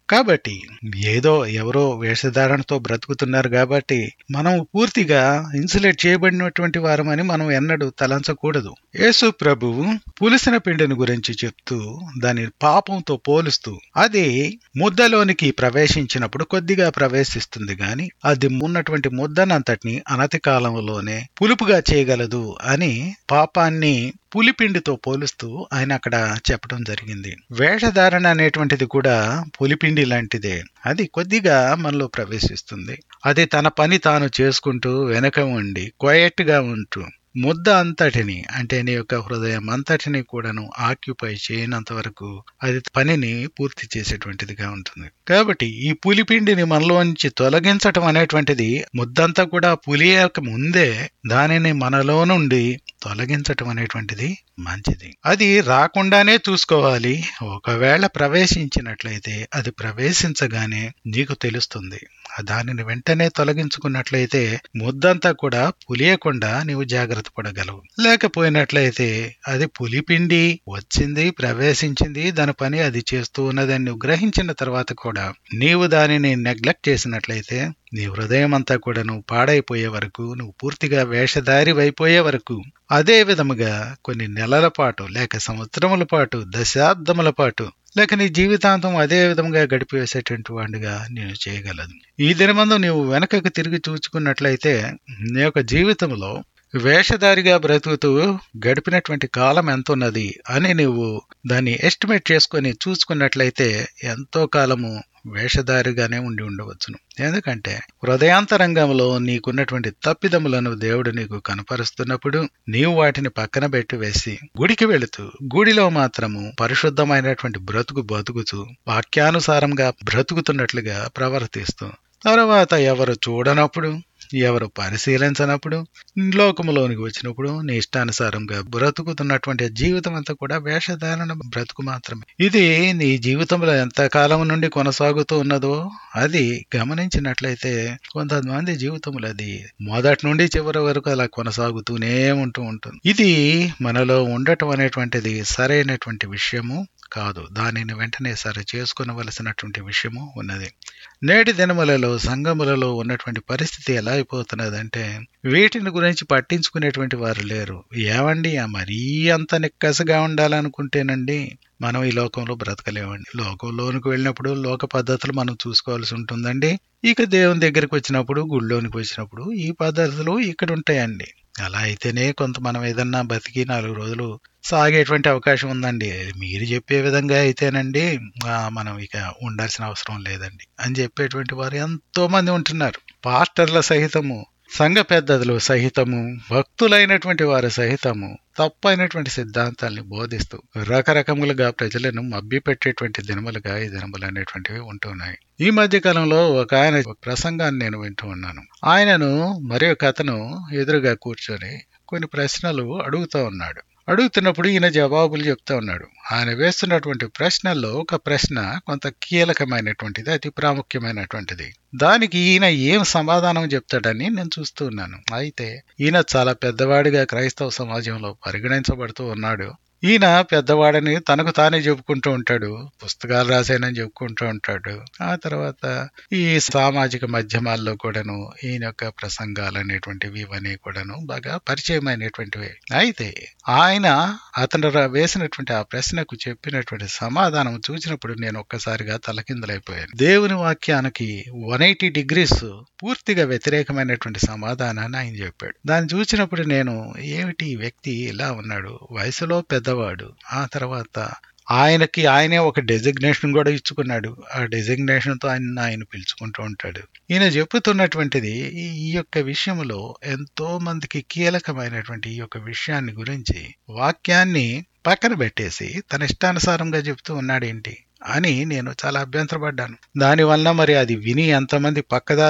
కాబట్టి ఏదో ఎవరో వేషధారణతో బ్రతుకుతున్నారు కాబట్టి మనం పూర్తిగా ఇన్సులేట్ చేయబడినటువంటి వారమని మనం ఎన్నడూ తలంచకూడదు యేసు ప్రభువు పులిసిన పిండిని గురించి చెప్తూ దాని పాపంతో పోలుస్తూ అది ముద్దలోనికి ప్రవేశించినప్పుడు కొద్దిగా ప్రవేశిస్తుంది గాని అది ఉన్నటువంటి ముద్దనంతటిని అనతి కాలంలోనే పులుపుగా చేయగలదు అని పాపాన్ని పులిపిండితో పోలుస్తూ ఆయన అక్కడ చెప్పడం జరిగింది వేషధారణ అనేటువంటిది కూడా పులిపిండి లాంటిదే అది కొద్దిగా మనలో ప్రవేశిస్తుంది అది తన పని తాను చేసుకుంటూ వెనక ఉండి క్వయట్ గా ఉంటూ ముద్ద అంతటిని అంటే నీ యొక్క హృదయం అంతటిని కూడాను ఆక్యుపై చేయనంత వరకు అది పనిని పూర్తి చేసేటువంటిదిగా ఉంటుంది కాబట్టి ఈ పులిపిండిని మనలోంచి తొలగించటం అనేటువంటిది ముద్దంతా కూడా పులియక ముందే దానిని మనలో నుండి తొలగించటం అనేటువంటిది మంచిది అది రాకుండానే చూసుకోవాలి ఒకవేళ ప్రవేశించినట్లయితే అది ప్రవేశించగానే నీకు తెలుస్తుంది దానిని వెంటనే తొలగించుకున్నట్లయితే ముద్దంతా కూడా పులియకుండా నీవు జాగ్రత్త పడగలవు లేకపోయినట్లయితే అది పులిపిండి వచ్చింది ప్రవేశించింది దాని పని అది చేస్తూ ఉన్నదని నువ్వు గ్రహించిన తర్వాత కూడా నీవు దానిని నెగ్లెక్ట్ చేసినట్లయితే నీ హృదయం అంతా కూడా నువ్వు పాడైపోయే వరకు నువ్వు పూర్తిగా వేషధారి అయిపోయే వరకు అదే విధముగా కొన్ని నెలల పాటు లేక సంవత్సరముల పాటు దశాబ్దముల పాటు లేక నీ జీవితాంతం అదే విధంగా గడిపివేసేటువంటి వాడిగా నేను చేయగలదు ఈ దినమందు నీవు వెనకకు తిరిగి చూచుకున్నట్లయితే నీ యొక్క జీవితంలో వేషధారిగా బ్రతుకుతూ గడిపినటువంటి కాలం ఎంత ఉన్నది అని నువ్వు దాన్ని ఎస్టిమేట్ చేసుకొని చూసుకున్నట్లయితే ఎంతో కాలము వేషధారిగానే ఉండి ఉండవచ్చును ఎందుకంటే హృదయాంతరంగంలో నీకున్నటువంటి తప్పిదములను దేవుడు నీకు కనపరుస్తున్నప్పుడు నీవు వాటిని పక్కన పెట్టి వేసి గుడికి వెళుతూ గుడిలో మాత్రము పరిశుద్ధమైనటువంటి బ్రతుకు బతుకుతూ వాక్యానుసారంగా బ్రతుకుతున్నట్లుగా ప్రవర్తిస్తూ తర్వాత ఎవరు చూడనప్పుడు ఎవరు పరిశీలించనప్పుడు లోకములోనికి వచ్చినప్పుడు నీ ఇష్టానుసారంగా బ్రతుకుతున్నటువంటి జీవితం అంతా కూడా వేషధారణ బ్రతుకు మాత్రమే ఇది నీ జీవితంలో ఎంత కాలం నుండి కొనసాగుతూ ఉన్నదో అది గమనించినట్లయితే కొంతమంది జీవితంలో అది మొదటి నుండి చివరి వరకు అలా కొనసాగుతూనే ఉంటూ ఉంటుంది ఇది మనలో ఉండటం అనేటువంటిది సరైనటువంటి విషయము కాదు దానిని వెంటనే సరి చేసుకునవలసినటువంటి విషయము ఉన్నది నేటి దినములలో సంఘములలో ఉన్నటువంటి పరిస్థితి ఎలా అయిపోతున్నదంటే వీటిని గురించి పట్టించుకునేటువంటి వారు లేరు ఏమండి మరీ అంత నిక్కసగా ఉండాలనుకుంటేనండి మనం ఈ లోకంలో బ్రతకలేమండి లోకంలోనికి వెళ్ళినప్పుడు లోక పద్ధతులు మనం చూసుకోవాల్సి ఉంటుందండి ఇక దేవుని దగ్గరికి వచ్చినప్పుడు గుళ్ళోనికి వచ్చినప్పుడు ఈ పద్ధతులు ఇక్కడ ఉంటాయండి అలా అయితేనే కొంత మనం ఏదన్నా బతికి నాలుగు రోజులు సాగేటువంటి అవకాశం ఉందండి మీరు చెప్పే విధంగా అయితేనండి మనం ఇక ఉండాల్సిన అవసరం లేదండి అని చెప్పేటువంటి వారు ఎంతో మంది ఉంటున్నారు పాస్టర్ల సహితము సంఘ పెద్దలు సహితము భక్తులైనటువంటి వారు సహితము తప్పైనటువంటి సిద్ధాంతాల్ని బోధిస్తూ రకరకములుగా ప్రజలను మభ్యపెట్టేటువంటి దినములుగా ఈ దినములు అనేటువంటివి ఉంటున్నాయి ఈ మధ్య కాలంలో ఒక ఆయన ప్రసంగాన్ని నేను వింటూ ఉన్నాను ఆయనను మరి ఒక అతను ఎదురుగా కూర్చొని కొన్ని ప్రశ్నలు అడుగుతూ ఉన్నాడు అడుగుతున్నప్పుడు ఈయన జవాబులు చెప్తా ఉన్నాడు ఆయన వేస్తున్నటువంటి ప్రశ్నల్లో ఒక ప్రశ్న కొంత కీలకమైనటువంటిది అతి ప్రాముఖ్యమైనటువంటిది దానికి ఈయన ఏం సమాధానం చెప్తాడని నేను చూస్తూ ఉన్నాను అయితే ఈయన చాలా పెద్దవాడిగా క్రైస్తవ సమాజంలో పరిగణించబడుతూ ఉన్నాడు ఈయన పెద్దవాడని తనకు తానే చెప్పుకుంటూ ఉంటాడు పుస్తకాలు రాసానని చెప్పుకుంటూ ఉంటాడు ఆ తర్వాత ఈ సామాజిక మాధ్యమాల్లో కూడాను ఈయన యొక్క ప్రసంగాలు అనేటువంటివి ఇవన్నీ కూడాను బాగా పరిచయమైనటువంటివి అయితే ఆయన అతను వేసినటువంటి ఆ ప్రశ్నకు చెప్పినటువంటి సమాధానం చూసినప్పుడు నేను ఒక్కసారిగా తలకిందులైపోయాను దేవుని వాక్యానికి వన్ ఎయిటీ డిగ్రీస్ పూర్తిగా వ్యతిరేకమైనటువంటి సమాధానాన్ని ఆయన చెప్పాడు దాన్ని చూసినప్పుడు నేను ఏమిటి ఈ వ్యక్తి ఇలా ఉన్నాడు వయసులో పెద్దవాడు ఆ తర్వాత ఆయనకి ఆయనే ఒక డెసిగ్నేషన్ కూడా ఇచ్చుకున్నాడు ఆ డెసిగ్నేషన్తో ఆయన ఆయన పిలుచుకుంటూ ఉంటాడు ఈయన చెప్పుతున్నటువంటిది ఈ యొక్క విషయంలో ఎంతో మందికి కీలకమైనటువంటి ఈ యొక్క విషయాన్ని గురించి వాక్యాన్ని పక్కన పెట్టేసి తన ఇష్టానుసారంగా చెప్తూ ఉన్నాడేంటి అని నేను చాలా అభ్యంతరపడ్డాను దానివల్ల మరి అది విని ఎంతమంది పక్కదారితో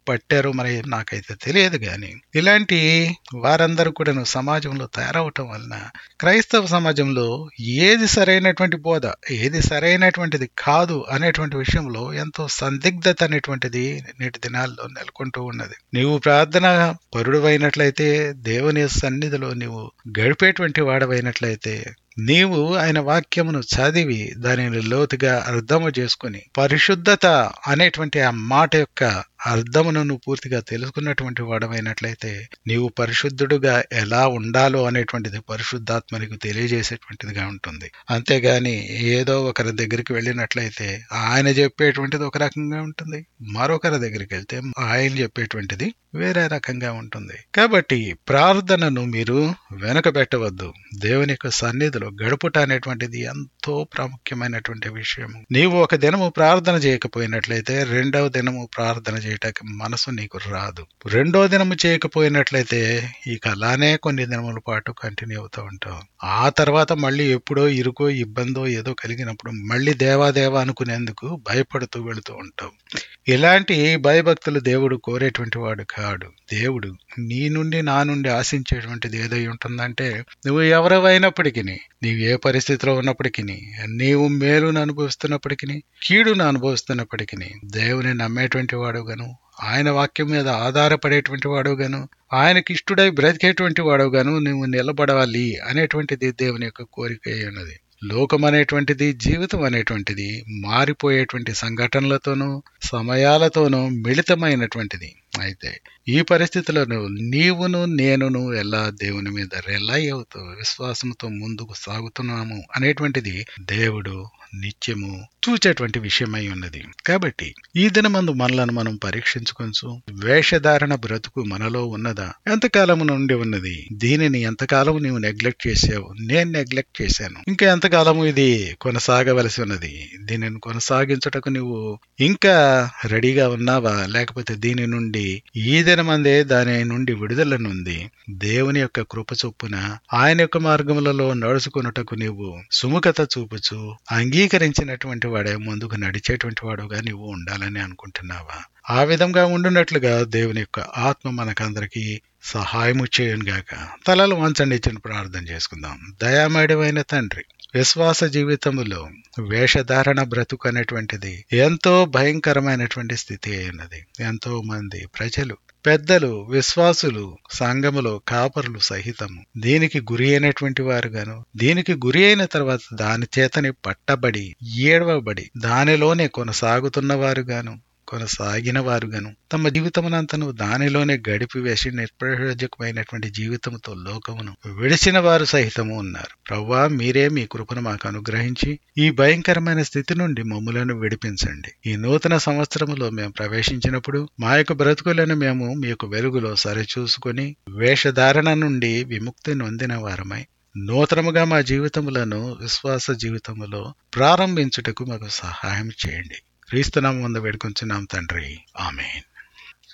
పట్టారో మరి నాకైతే తెలియదు గాని ఇలాంటి వారందరూ కూడాను సమాజంలో తయారవటం వలన క్రైస్తవ సమాజంలో ఏది సరైనటువంటి బోధ ఏది సరైనటువంటిది కాదు అనేటువంటి విషయంలో ఎంతో సందిగ్ధత అనేటువంటిది నేటి దినాల్లో నెలకొంటూ ఉన్నది నీవు ప్రార్థన పరుడువైనట్లయితే దేవుని సన్నిధిలో నీవు గడిపేటువంటి వాడవైనట్లయితే నీవు ఆయన వాక్యమును చదివి దానిని లోతుగా అర్థము చేసుకుని పరిశుద్ధత అనేటువంటి ఆ మాట యొక్క అర్థమును నువ్వు పూర్తిగా తెలుసుకున్నటువంటి వాడమైనట్లయితే నీవు పరిశుద్ధుడుగా ఎలా ఉండాలో అనేటువంటిది పరిశుద్ధాత్మ నీకు తెలియజేసేటువంటిదిగా ఉంటుంది అంతేగాని ఏదో ఒకరి దగ్గరికి వెళ్ళినట్లయితే ఆయన చెప్పేటువంటిది ఒక రకంగా ఉంటుంది మరొకరి దగ్గరికి వెళ్తే ఆయన చెప్పేటువంటిది వేరే రకంగా ఉంటుంది కాబట్టి ప్రార్థనను మీరు వెనక పెట్టవద్దు దేవుని యొక్క సన్నిధిలో గడుపుట అనేటువంటిది ఎంతో ప్రాముఖ్యమైనటువంటి విషయం నీవు ఒక దినము ప్రార్థన చేయకపోయినట్లయితే రెండవ దినము ప్రార్థన చేయటానికి మనసు నీకు రాదు రెండో దినము చేయకపోయినట్లయితే ఇక అలానే కొన్ని దినముల పాటు కంటిన్యూ అవుతూ ఉంటావు ఆ తర్వాత మళ్ళీ ఎప్పుడో ఇరుకో ఇబ్బందో ఏదో కలిగినప్పుడు మళ్ళీ దేవాదేవా అనుకునేందుకు భయపడుతూ వెళుతూ ఉంటావు ఇలాంటి భయభక్తులు దేవుడు కోరేటువంటి వాడు కాడు దేవుడు నీ నుండి నా నుండి ఆశించేటువంటిది ఏదై ఉంటుందంటే నువ్వు ఎవరైనప్పటికీ నీవు ఏ పరిస్థితిలో ఉన్నప్పటికీ నీవు మేలును అనుభవిస్తున్నప్పటికీ కీడును అనుభవిస్తున్నప్పటికీ దేవుని నమ్మేటువంటి వాడుగాను ఆయన వాక్యం మీద ఆధారపడేటువంటి వాడుగాను ఆయనకి ఇష్టడై బ్రతికేటువంటి వాడుగాను నువ్వు నిలబడాలి అనేటువంటిది దేవుని యొక్క కోరిక అయి ఉన్నది లోకం అనేటువంటిది జీవితం అనేటువంటిది మారిపోయేటువంటి సంఘటనలతోనూ సమయాలతోనూ మిళితమైనటువంటిది అయితే ఈ పరిస్థితులను నీవును నేనును ఎలా దేవుని మీద రెలై అవుతూ విశ్వాసంతో ముందుకు సాగుతున్నాము అనేటువంటిది దేవుడు నిత్యము చూచేటువంటి విషయమై ఉన్నది కాబట్టి ఈ దినమందు మనలను మనం పరీక్షించుకొంచు వేషధారణ బ్రతుకు మనలో ఉన్నదా ఎంతకాలము నుండి ఉన్నది దీనిని ఎంతకాలం నీవు నెగ్లెక్ట్ చేసావు నేను నెగ్లెక్ట్ చేశాను ఇంకా ఎంతకాలము ఇది కొనసాగవలసి ఉన్నది దీనిని కొనసాగించుటకు నువ్వు ఇంకా రెడీగా ఉన్నావా లేకపోతే దీని నుండి ఈ దినమందే దాని నుండి విడుదల నుండి దేవుని యొక్క కృప చొప్పున ఆయన యొక్క మార్గములలో నడుచుకున్నటకు నీవు సుముఖత చూపుచు అంగీకరించినటువంటి వాడే ముందుకు నడిచేటువంటి వాడుగా నీవు ఉండాలని అనుకుంటున్నావా ఆ విధంగా ఉండునట్లుగా దేవుని యొక్క ఆత్మ మనకందరికీ సహాయము చేయునుగాక తలలు వంచండి ఇచ్చిన ప్రార్థన చేసుకుందాం దయామేడమైన తండ్రి విశ్వాస జీవితములో వేషధారణ బ్రతుకు అనేటువంటిది ఎంతో భయంకరమైనటువంటి స్థితి అయినది ఎంతో మంది ప్రజలు పెద్దలు విశ్వాసులు సంఘములో కాపరులు సహితము దీనికి గురి అయినటువంటి వారు గాను దీనికి గురి అయిన తర్వాత దాని చేతని పట్టబడి ఏడవబడి దానిలోనే కొనసాగుతున్న వారు గాను కొనసాగిన వారుగాను తమ జీవితమునంతను దానిలోనే గడిపివేసి నిష్ప్రయోజకమైనటువంటి జీవితంతో లోకమును విడిచిన వారు సహితము ఉన్నారు ప్రవ్వా మీరే మీ కృపను మాకు అనుగ్రహించి ఈ భయంకరమైన స్థితి నుండి మమ్ములను విడిపించండి ఈ నూతన సంవత్సరములో మేము ప్రవేశించినప్పుడు మా యొక్క బ్రతుకులను మేము మీ యొక్క వెలుగులో సరిచూసుకొని వేషధారణ నుండి విముక్తి నొందిన వారమై నూతనముగా మా జీవితములను విశ్వాస జీవితములో ప్రారంభించుటకు మాకు సహాయం చేయండి క్రీస్తునామం వంద వేడుకొంచున్నాం తండ్రి ఆమెన్